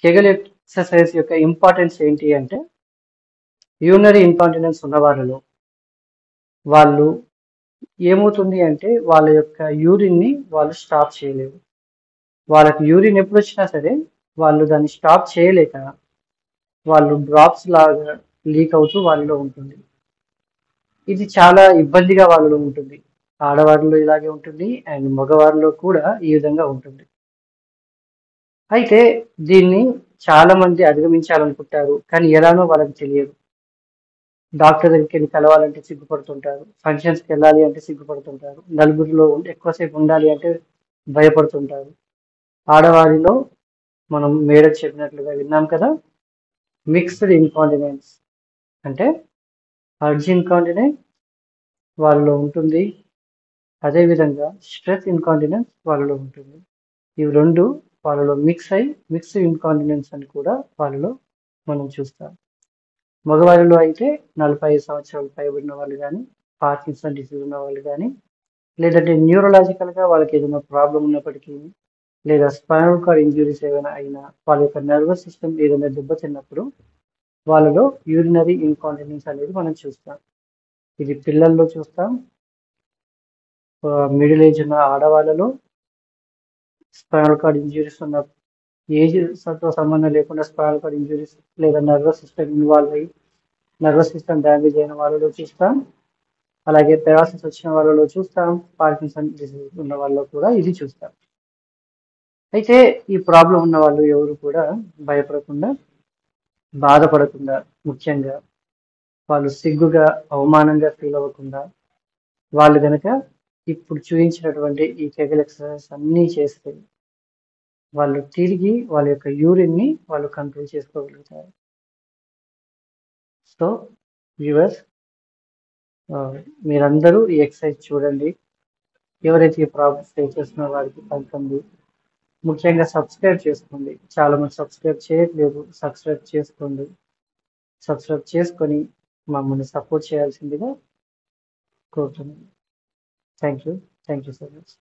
Kegel exercise యొక్క importance ఏంటి అంటే యూనరీ ఇంకాంటినెన్స్ ఉన్న వాళ్ళలో వాళ్ళు ఏమవుతుంది అంటే వాళ్ళ యొక్క యూరిన్ని వాళ్ళు స్టాప్ చేయలేరు వాళ్ళకి యూరిన్ ఎప్పుడు వచ్చినా సరే వాళ్ళు దాన్ని స్టాప్ చేయలేక వాళ్ళు డ్రాప్స్ లాగా లీక్ అవుతూ వాళ్ళలో ఉంటుంది ఇది చాలా ఇబ్బందిగా వాళ్ళలో ఉంటుంది ఆడవారిలో ఇలాగే ఉంటుంది అండ్ మగవారిలో కూడా ఈ విధంగా ఉంటుంది అయితే దీన్ని చాలా మంది అధిగమించాలనుకుంటారు కానీ ఎలానో వాళ్ళకి తెలియదు డాక్టర్ దగ్గరికి వెళ్ళి కలవాలంటే సిగ్గుపడుతుంటారు ఫంక్షన్స్కి వెళ్ళాలి అంటే సిగ్గుపడుతుంటారు నలుగురిలో ఉండి ఎక్కువసేపు ఉండాలి అంటే భయపడుతుంటారు ఆడవారిలో మనం మేడం చెప్పినట్లుగా విన్నాం కదా మిక్స్డ్ ఇన్కాంటినెన్స్ అంటే అర్జ్ ఇన్కాంటినెన్స్ వాళ్ళలో ఉంటుంది అదేవిధంగా స్ట్రెస్ ఇన్కాంటినెన్స్ వాళ్ళలో ఉంటుంది ఇవి రెండు వాళ్ళలో మిక్స్ అయి మిక్స్డ్ ఇన్కాంటినెన్స్ అని కూడా వాళ్ళలో మనం చూస్తాం మగవారిలో అయితే నలభై ఐదు సంవత్సరాలు పైబడిన వాళ్ళు కానీ పార్కిన్సన్ డిసీజ్ ఉన్న వాళ్ళు కానీ లేదంటే న్యూరలాజికల్గా వాళ్ళకి ఏదైనా ప్రాబ్లం ఉన్నప్పటికీ లేదా స్పైనల్ కార్డ్ ఇంజురీస్ ఏమైనా అయినా వాళ్ళ యొక్క నర్వస్ సిస్టమ్ ఏదైనా దెబ్బతిన్నప్పుడు వాళ్ళలో యూరినరీ ఇన్కాంటినెన్స్ అనేది మనం చూస్తాం ఇది పిల్లల్లో చూస్తాం మిడిల్ ఏజ్ ఉన్న ఆడవాళ్ళలో స్పైనల్ కార్డ్ ఇంజురీస్ ఉన్న ఏజ్ తో సంబంధం లేకుండా స్పైనల్ కార్డ్ ఇంజురీస్ లేదా నర్వస్ సిస్టమ్ ఇన్వాల్వ్ అయ్యి నర్వస్ సిస్టమ్ డ్యామేజ్ అయిన వాళ్ళలో చూస్తాం అలాగే పెరాసిస్ వచ్చిన వాళ్ళలో చూస్తాం పార్కిన్సన్ డిసీజ్ ఉన్న వాళ్ళలో కూడా ఇది చూస్తాం అయితే ఈ ప్రాబ్లం ఉన్న వాళ్ళు ఎవరు కూడా భయపడకుండా బాధపడకుండా ముఖ్యంగా వాళ్ళు సిగ్గుగా అవమానంగా ఫీల్ అవ్వకుండా వాళ్ళు కనుక ఇప్పుడు చూపించినటువంటి ఈ కెగల్ ఎక్సర్సైజ్ అన్నీ చేస్తే వాళ్ళు తిరిగి వాళ్ళ యొక్క యూరిన్ని వాళ్ళు కంట్రోల్ చేసుకోగలుగుతారు సో వ్యూవర్స్ మీరందరూ ఈ ఎక్సర్సైజ్ చూడండి ఎవరైతే ఈ ప్రాబ్లమ్స్ ఫేస్ చేస్తున్న వారికి పంపండి ముఖ్యంగా సబ్స్క్రైబ్ చేసుకోండి చాలా మంది సబ్స్క్రైబ్ చేయట్లేదు సబ్స్క్రైబ్ చేసుకోండి సబ్స్క్రైబ్ చేసుకొని మమ్మల్ని సపోర్ట్ చేయాల్సిందిగా కోరుతున్నాను thank you thank you so much